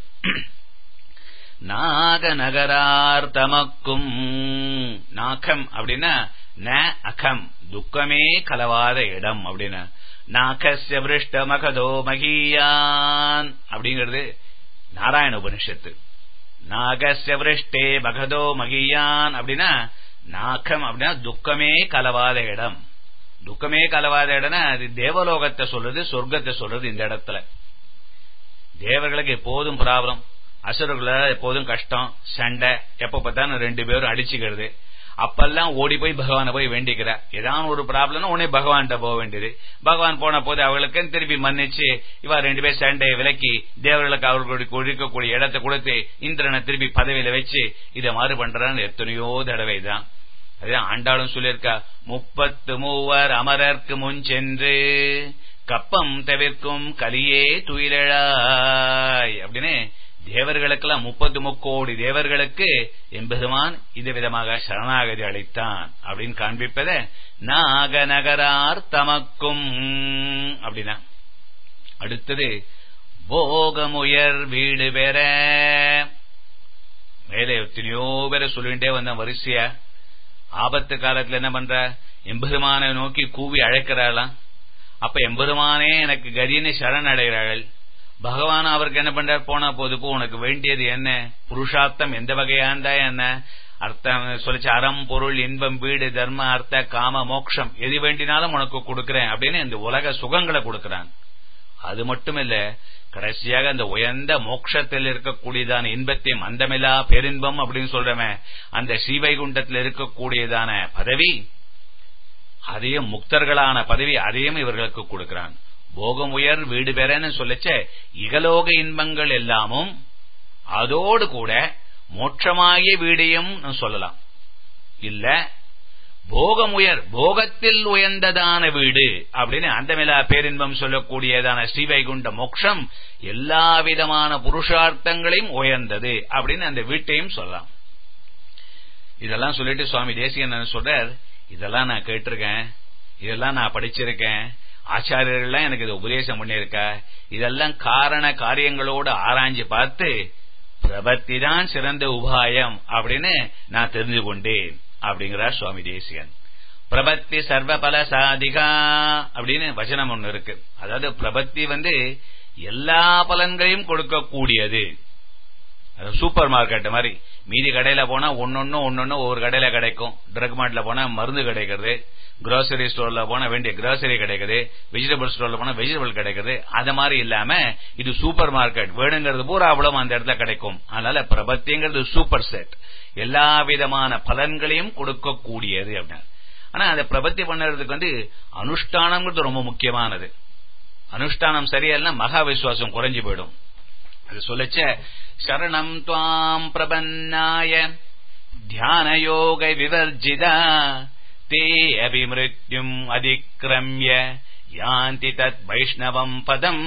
நாக நகரார் தமக்கும் நாகம் அப்படின்னா ந அகம் துக்கமே கலவாத இடம் அப்படின்னா நாகசிய விருஷ்ட மகதோ மகியான் அப்படிங்கிறது நாராயண உபனிஷத்து நாகசிய விருஷ்டே மகதோ மகியான் அப்படின்னா நாகம் அப்படின்னா துக்கமே கலவாத இடம் துக்கமே கலவாத இடம்னா அது தேவலோகத்தை சொல்றது சொர்க்கத்தை சொல்றது இந்த இடத்துல தேவர்களுக்கு எப்போதும் ப்ராப்ளம் அசுரர்கள எப்போதும் கஷ்டம் சண்டை எப்ப பார்த்தாலும் ரெண்டு பேரும் அடிச்சுக்கிறது அப்பெல்லாம் ஓடி போய் பகவானை போய் வேண்டிக்கிறா ஏதாவது ஒரு ப்ராப்ளம்னா உடனே பகவான்கிட்ட போக வேண்டியது பகவான் போன போது அவர்களுக்கு திருப்பி மன்னிச்சு இவா ரெண்டு பேர் சண்டையை விலக்கி தேவர்களுக்கு அவர்களுக்கு ஒழிக்கக்கூடிய இடத்தை கொடுத்து இந்திரனை திருப்பி பதவியில வச்சு இதை மாறு பண்றான்னு எத்தனையோ தடவை தான் அதுதான் ஆண்டாளும் சொல்லியிருக்கா முப்பத்து மூவர் அமரர்க்கு முன் சென்று கப்பம் தவிர்க்கும் கலியே துயிலழாய் அப்படின்னு தேவர்களுக்கெல்லாம் முப்பத்து முக்கோடி தேவர்களுக்கு எம்பெருமான் இந்த விதமாக சரணாகதி அளித்தான் அப்படின்னு காண்பிப்பத நாக நகரார் தமக்கும் அப்படின்னா அடுத்தது போகமுயர் வீடு பெற மேலே எத்தனையோ பேரை சொல்லிட்டே வந்த வரிசையா ஆபத்து காலத்துல என்ன பண்ற எம்பெருமானை நோக்கி கூவி அழைக்கிறாளாம் அப்ப எம்பெருமானே எனக்கு கதின்னு சரண் அடைகிறாள் பகவான் அவருக்கு என்ன பண்றார் போனா போது போ உனக்கு வேண்டியது என்ன புருஷார்த்தம் எந்த வகையாந்தா என்ன அர்த்தம் சொல்லிச்சு அறம் பொருள் இன்பம் வீடு தர்ம அர்த்த காம மோக்ஷம் எது வேண்டினாலும் உனக்கு கொடுக்கறேன் அப்படின்னு இந்த உலக சுகங்களை கொடுக்கறான் அது மட்டும் இல்ல கடைசியாக அந்த உயர்ந்த மோட்சத்தில் இருக்கக்கூடியதான இன்பத்தையும் மந்தமில்லா பேரின்பம் அப்படின்னு சொல்றவன் அந்த ஸ்ரீவைகுண்டத்தில் இருக்கக்கூடியதான பதவி அதையும் முக்தர்களான பதவி அதையும் இவர்களுக்கு கொடுக்கிறான் போகம் உயர் வீடு பெறன்னு சொல்லச்ச இகலோக இன்பங்கள் எல்லாமும் அதோடு கூட மோட்சமாகிய வீடையும் சொல்லலாம் இல்ல போகம் உயர் போகத்தில் உயர்ந்ததான வீடு அப்படின்னு அந்தமிலா பேரின்பம் சொல்லக்கூடியதான ஸ்ரீவைகுண்ட மோட்சம் எல்லா விதமான புருஷார்த்தங்களையும் உயர்ந்தது அப்படின்னு அந்த வீட்டையும் சொல்லலாம் இதெல்லாம் சொல்லிட்டு சுவாமி தேசிகன் சொல்றார் இதெல்லாம் நான் கேட்டிருக்கேன் இதெல்லாம் நான் படிச்சிருக்கேன் ஆச்சாரியர்கள்லாம் எனக்கு இது உபதேசம் பண்ணியிருக்க இதெல்லாம் காரண காரியங்களோடு ஆராய்ஞ்சு பார்த்து பிரபத்தி தான் சிறந்த உபாயம் அப்படின்னு நான் தெரிஞ்சு கொண்டேன் அப்படிங்கிறார் சுவாமி தேசிகன் பிரபத்தி சர்வ பல சாதிகா அப்படின்னு வசனம் ஒண்ணு இருக்கு அதாவது பிரபத்தி வந்து எல்லா பலன்களையும் கொடுக்கக்கூடியது சூப்பர் மார்க்கெட் மாதிரி மீதி கடையில போனா ஒன்னொன்னு ஒன்னொன்னு ஒவ்வொரு கடையில கிடைக்கும் ட்ரக் மார்ட்ல போனா மருந்து கிடைக்கிறது கிரோசரி ஸ்டோர்ல போனா வேண்டிய கிரோசரி கிடைக்குது வெஜிடபிள் ஸ்டோர்ல போனா வெஜிடபிள் கிடைக்குது அது மாதிரி இல்லாம இது சூப்பர் மார்க்கெட் வேணுங்கிறது பூரா அவ்வளவு அந்த இடத்துல கிடைக்கும் அதனால பிரபத்திங்கிறது சூப்பர் செட் எல்லா விதமான பலன்களையும் கொடுக்கக்கூடியது அப்படின்னு ஆனா அந்த பிரபத்தி பண்ணுறதுக்கு வந்து அனுஷ்டானம்ங்கிறது ரொம்ப முக்கியமானது அனுஷ்டானம் சரியில்லைன்னா மகா விசுவாசம் குறைஞ்சு போயிடும் அது சொல்லச்ச சரணம் துவாம் பிரபன்னாய தியான யோக விவர்ஜிதா தே அபிமிருத்யும் அதிக்கிரமிய யாந்தி தத் வைஷ்ணவம் பதம்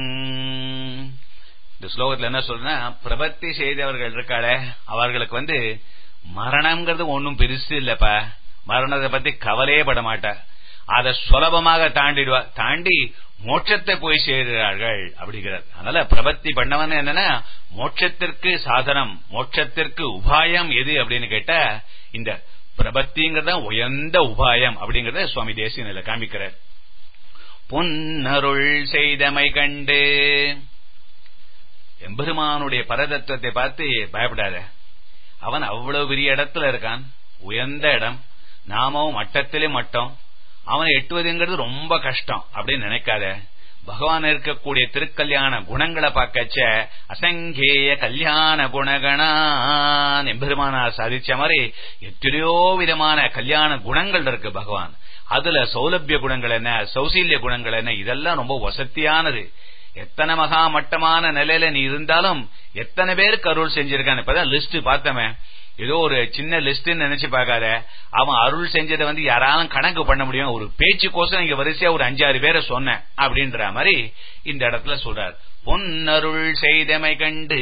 இந்த ஸ்லோகத்துல என்ன சொல்றேன்னா பிரபத்தி செய்தவர்கள் இருக்காளே அவர்களுக்கு வந்து மரணம்ங்கிறது ஒன்னும் பெருசு இல்லப்பா மரணத்தை பத்தி கவலையே பட மாட்டா அதை சுலபமாக தாண்டிடுவா தாண்டி மோட்சத்தை போய் சேர்கிறார்கள் அப்படிங்கிறார் அதனால பிரபத்தி பண்ணவன் என்னன்னா மோட்சத்திற்கு சாதனம் மோட்சத்திற்கு உபாயம் எது அப்படின்னு கேட்டா இந்த பிரபத்திங்கிறத உயர்ந்த உபாயம் அப்படிங்கறத சுவாமி தேசியன் காமிக்கிறார் பொன்னருள் செய்தமை கண்டு எம்பெருமானுடைய பரதத்துவத்தை பார்த்து பயப்படாத அவன் அவ்வளவு பெரிய இடத்துல இருக்கான் உயர்ந்த இடம் நாமும் மட்டத்திலே மட்டம் அவனை எட்டுவதுங்கிறது ரொம்ப கஷ்டம் அப்படின்னு நினைக்காத பகவான் இருக்கக்கூடிய திருக்கல்யாண குணங்களை பார்க்கச்ச அசங்கேய கல்யாண குணகணான் எம்பெருமானார் சாதிச்ச மாதிரி எத்தனையோ விதமான கல்யாண குணங்கள் இருக்கு பகவான் அதுல சௌலபிய குணங்கள் என்ன சௌசீல்ய குணங்கள் என்ன இதெல்லாம் ரொம்ப வசத்தியானது எத்தனை மகா மட்டமான நிலையில நீ இருந்தாலும் எத்தனை பேருக்கு அருள் செஞ்சிருக்கான் இப்பதான் லிஸ்ட் பார்த்தமே ஏதோ ஒரு சின்ன லிஸ்ட் நினைச்சு பார்க்காத அவன் அருள் செஞ்சதை வந்து யாராலும் கணக்கு பண்ண முடியும் ஒரு பேச்சுக்கோசம் இங்க வரிசையா ஒரு அஞ்சாறு பேரை சொன்னேன் அப்படின்ற மாதிரி இந்த இடத்துல சொல்றார் பொன்னருள் செய்தமை கண்டு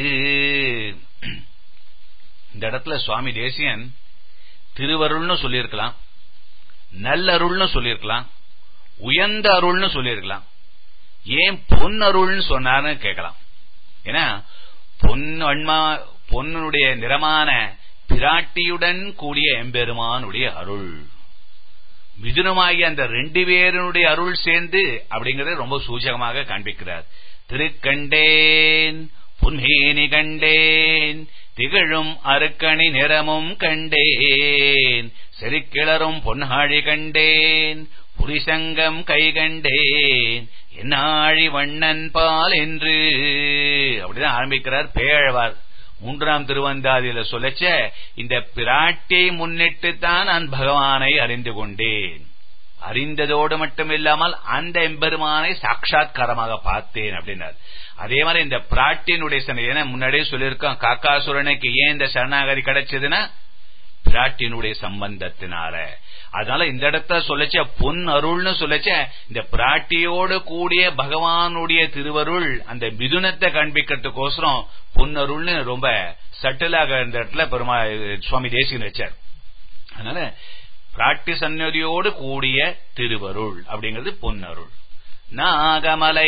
இந்த இடத்துல சுவாமி தேசியன் திருவருள்னு சொல்லியிருக்கலாம் நல்லருள்னு சொல்லியிருக்கலாம் உயர்ந்த அருள்னு சொல்லியிருக்கலாம் ஏன் பொன்னருள்னு சொன்னார்னு கேட்கலாம் ஏன்னா பொன்வன்மா பொன்னுடைய நிறமான பிராட்டியுடன் கூடிய எம்பெருமானுடைய அருள் மிதுனமாகிய அந்த ரெண்டு பேருடைய அருள் சேர்ந்து அப்படிங்கறத ரொம்ப சூச்சகமாக காண்பிக்கிறார் திருக்கண்டேன் புன்மேனி கண்டேன் திகழும் அருக்கணி நிறமும் கண்டேன் செருக்கிளரும் பொன்னாழி கண்டேன் புரிசங்கம் கை கண்டேன் என்னாழி வண்ணன் பால் என்று அப்படிதான் ஆரம்பிக்கிறார் பேழவார் மூன்றாம் திருவந்தாதியில சொல்லச்ச இந்த பிராட்டியை முன்னிட்டு தான் நான் பகவானை அறிந்து கொண்டேன் அறிந்ததோடு மட்டும் இல்லாமல் அந்த எம்பெருமானை சாட்சாத்காரமாக பார்த்தேன் அப்படின்னார் அதே மாதிரி இந்த பிராட்டியினுடைய சரணை ஏன்னா முன்னாடியே சொல்லியிருக்கோம் காக்காசுரனுக்கு ஏன் இந்த சரணாகதி கிடைச்சதுன்னா பிராட்டியினுடைய சம்பந்தத்தினால அதனால இந்த இடத்த சொல்லச்ச பொன் அருள்னு சொல்லச்ச இந்த பிராட்டியோடு கூடிய பகவானுடைய திருவருள் அந்த மிதுனத்தை காண்பிக்கிறதுக்கோசரம் பொன்னருள்னு ரொம்ப சட்டிலாக இந்த இடத்துல பெருமா சுவாமி தேசிகன் வச்சார் அதனால பிராட்டி சன்னதியோடு கூடிய திருவருள் அப்படிங்கிறது பொன்னருள் நாகமலை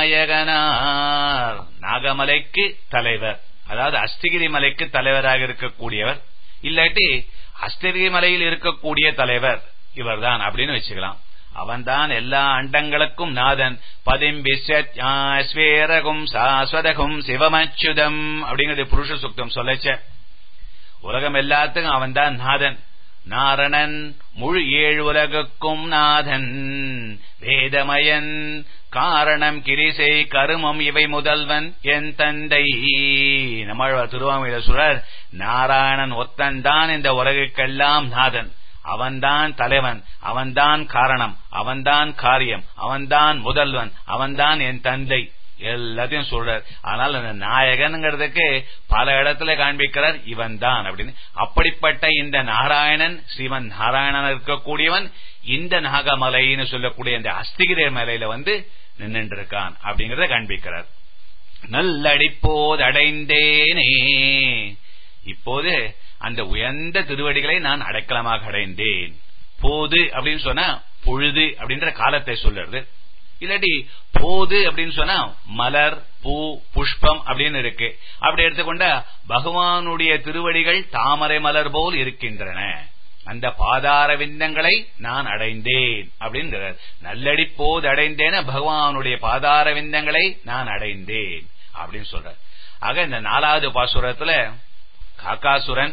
நாயகனார் நாகமலைக்கு தலைவர் அதாவது அஸ்திகிரி மலைக்கு தலைவராக இருக்கக்கூடியவர் இல்லாட்டி அஸ்திகிரி மலையில் இருக்கக்கூடிய தலைவர் இவர்தான் அப்படின்னு வச்சுக்கலாம் அவன்தான் எல்லா அண்டங்களுக்கும் நாதன் பதிம்பிஸ்வேரகும் சாஸ்வதகும் சிவமச்சுதம் அப்படிங்கிறது புருஷ சுத்தம் சொல்லச்ச உலகம் எல்லாத்துக்கும் அவன்தான் நாதன் நாரணன் முழு ஏழு உலகுக்கும் நாதன் வேதமயன் காரணம் கிரிசை கருமம் இவை முதல்வன் என் தந்தை நம்மாழ்வார் திருவாமையில சுரர் நாராயணன் ஒத்தன்தான் இந்த உலகுக்கெல்லாம் நாதன் அவன்தான் தலைவன் அவன்தான் காரணம் அவன்தான் காரியம் அவன்தான் முதல்வன் அவன்தான் என் தந்தை எல்லாத்தையும் சொல்றார் ஆனால் அந்த நாயகன்ங்கிறதுக்கு பல இடத்துல காண்பிக்கிறார் இவன் தான் அப்படின்னு அப்படிப்பட்ட இந்த நாராயணன் ஸ்ரீமன் நாராயணன் இருக்கக்கூடியவன் இந்த நாகமலைன்னு சொல்லக்கூடிய இந்த அஸ்திகிரி மலையில வந்து நின்று இருக்கான் அப்படிங்கறத காண்பிக்கிறார் நல்லடிப்போது அடைந்தேனே இப்போது அந்த உயர்ந்த திருவடிகளை நான் அடைக்கலமாக அடைந்தேன் போது அப்படின்னு சொன்னா பொழுது அப்படின்ற காலத்தை சொல்றது இல்லாட்டி போது அப்படின்னு சொன்னா மலர் பூ புஷ்பம் அப்படின்னு இருக்கு அப்படி எடுத்துக்கொண்டா பகவானுடைய திருவடிகள் தாமரை மலர் போல் இருக்கின்றன அந்த பாதார விந்தங்களை நான் அடைந்தேன் அப்படிங்கிறார் நல்லடி போது அடைந்தேன பகவானுடைய பாதார விந்தங்களை நான் அடைந்தேன் அப்படின்னு சொல்றார் ஆக இந்த நாலாவது பாசுரத்துல காக்காசுரன்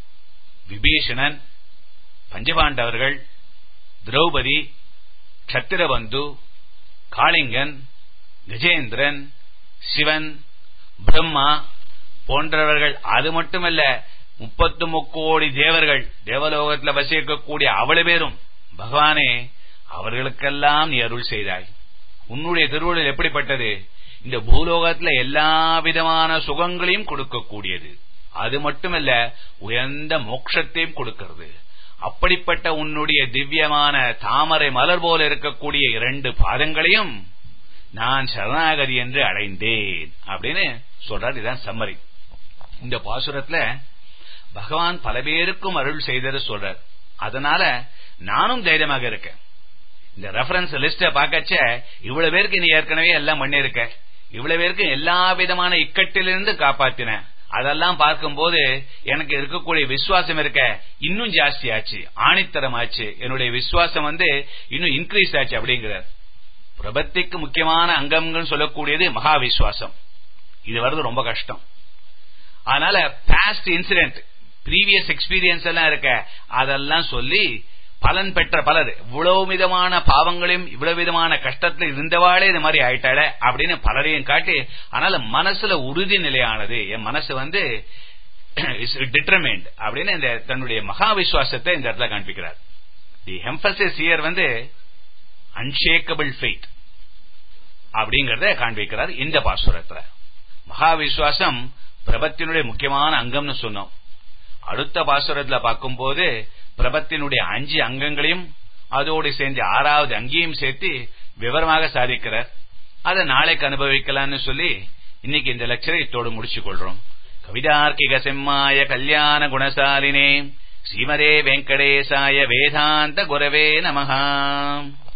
விபீஷணன் பஞ்சபாண்டவர்கள் திரௌபதி கத்திரபந்து காளிங்கன் கஜேந்திரன் சிவன் பிரம்மா போன்றவர்கள் அது மட்டுமல்ல முப்பத்து முக்கோடி தேவர்கள் தேவலோகத்தில் வசிக்கக்கூடிய அவ்வளவு பேரும் பகவானே அவர்களுக்கெல்லாம் நீ அருள் செய்தாய் உன்னுடைய திருவுருள் எப்படிப்பட்டது இந்த பூலோகத்துல எல்லா விதமான சுகங்களையும் கொடுக்கக்கூடியது அது மட்டுமல்ல உயர்ந்த மோட்சத்தையும் கொடுக்கிறது அப்படிப்பட்ட உன்னுடைய திவ்யமான தாமரை மலர் போல இருக்கக்கூடிய இரண்டு பாதங்களையும் நான் சரணாகதி என்று அடைந்தேன் அப்படின்னு சொல்றார் இதுதான் சம்மரி இந்த பாசுரத்துல பகவான் பல பேருக்கும் அருள் செய்தது சொல்றார் அதனால நானும் தைரியமாக இருக்கேன் இந்த ரெஃபரன்ஸ் லிஸ்ட பாக்கச்ச இவ்வளவு பேருக்கு நீ ஏற்கனவே எல்லாம் பண்ணிருக்க இவ்வளவு பேருக்கு எல்லா விதமான இக்கட்டிலிருந்து காப்பாத்தின அதெல்லாம் பார்க்கும்போது எனக்கு இருக்கக்கூடிய விசுவாசம் இருக்க இன்னும் ஜாஸ்தி ஆச்சு ஆணித்தரம் ஆச்சு என்னுடைய விசுவாசம் வந்து இன்னும் இன்க்ரீஸ் ஆச்சு அப்படிங்கிறார் பிரபத்திக்கு முக்கியமான அங்கம்னு சொல்லக்கூடியது மகா விசுவாசம் இது வர்றது ரொம்ப கஷ்டம் அதனால பாஸ்ட் இன்சிடென்ட் ப்ரீவியஸ் எக்ஸ்பீரியன்ஸ் எல்லாம் இருக்க அதெல்லாம் சொல்லி பலன் பெற்ற பலர் இவ்வளவு விதமான பாவங்களையும் இவ்வளவு விதமான கஷ்டத்துல இருந்தவாளே இது மாதிரி ஆயிட்டாள அப்படின்னு பலரையும் காட்டி அதனால மனசுல உறுதி நிலையானது என் மனசு வந்து டிட்டர்மைண்ட் அப்படின்னு இந்த தன்னுடைய மகா விசுவாசத்தை இந்த இடத்துல காண்பிக்கிறார் தி எம்பசிஸ் இயர் வந்து அன்ஷேக்கபிள் ஃபெய்த் அப்படிங்கறத காண்பிக்கிறார் இந்த பாசுரத்துல மகா விசுவாசம் பிரபத்தினுடைய முக்கியமான அங்கம்னு சொன்னோம் அடுத்த பாசுரத்துல பார்க்கும்போது பிரபத்தினுடைய அஞ்சு அங்கங்களையும் அதோடு சேர்ந்து ஆறாவது அங்கேயும் சேர்த்து விவரமாக சாதிக்கிறார் அதை நாளைக்கு அனுபவிக்கலாம்னு சொல்லி இன்னைக்கு இந்த லெக்சரை இத்தோடு முடிச்சு கொள்றோம் கவிதார்க்கிக செம்மாய கல்யாண குணசாலினே ஸ்ரீமதே வெங்கடேசாய வேதாந்த குரவே நமஹா